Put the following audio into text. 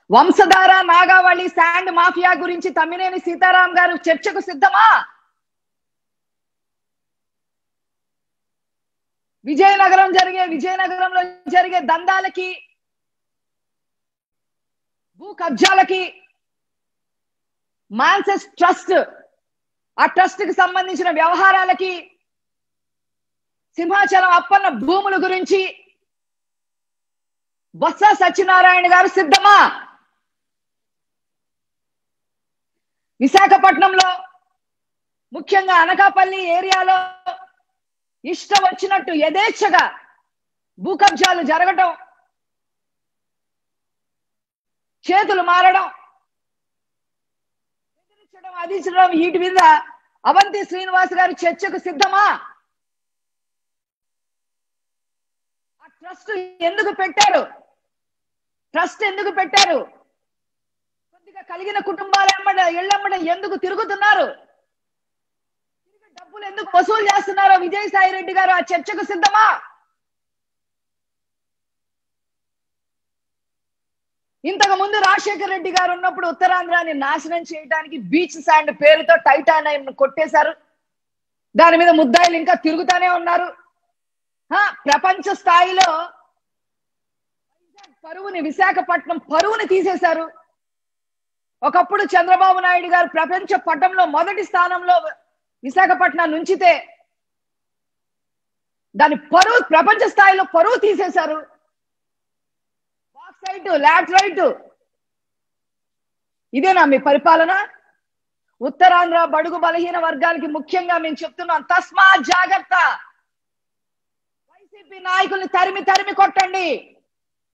Vamsadhara Nagavali sand mafia గురించి తమ్మినేని సీతారాం గారు చర్చకు సిద్ధమా విజయనగరం జరిగే విజయనగరంలో జరిగే దందాలకి భూ కబ్జాలకి మాన్సెస్ ట్రస్ట్ ఆ ట్రస్ట్ కి సంబంధించిన వ్యవహారాలకి సింహాచలం అప్పన్న భూముల గురించి బొత్స సత్యనారాయణ గారు సిద్ధమా విశాఖపట్నంలో ముఖ్యంగా అనకాపల్లి ఏరియాలో ఇష్టం వచ్చినట్టు యథేచ్ఛగా భూ కబ్జాలు జరగటం చేతులు మారడం బెదిరించడం అదించడం వీటి మీద అవంతి శ్రీనివాస్ గారు చర్చకు సిద్ధమా ఆ ట్రస్ట్ ఎందుకు పెట్టారు ట్రస్ట్ ఎందుకు పెట్టారు కొద్దిగా కలిగిన కుటుంబాల ఎమ్మడ ఇళ్ళమ్మడ ఎందుకు తిరుగుతున్నారు తిరిగి డబ్బులు ఎందుకు వసూలు చేస్తున్నారో విజయసాయి రెడ్డి గారు ఆ చర్చకు సిద్ధమా ఇంతకు ముందు రాజశేఖర రెడ్డి గారు ఉన్నప్పుడు ఉత్తరాంధ్రాన్ని నాశనం చేయడానికి బీచ్ శాండ్ పేరుతో టైటాన్ కొట్టేశారు దాని మీద ముద్దాయిలు ఇంకా తిరుగుతానే ఉన్నారు ఆ, ప్రపంచ స్థాయిలో వైజాగ్ పరువుని విశాఖపట్నం పరువుని తీసేశారు ఒకప్పుడు చంద్రబాబు నాయుడు గారు ప్రపంచ పటంలో మొదటి స్థానంలో విశాఖపట్నం నుంచితే దాని పరువు ప్రపంచ స్థాయిలో పరువు తీసేశారు బాక్సైట్ లాటరైట్ ఇదేనా మీ పరిపాలన ఉత్తరాంధ్ర బడుగు బలహీన వర్గానికి ముఖ్యంగా మేము చెప్తున్నాం తస్మా జాగ్రత్త వైసీపీ నాయకుల్ని తరిమి తరిమి కొట్టండి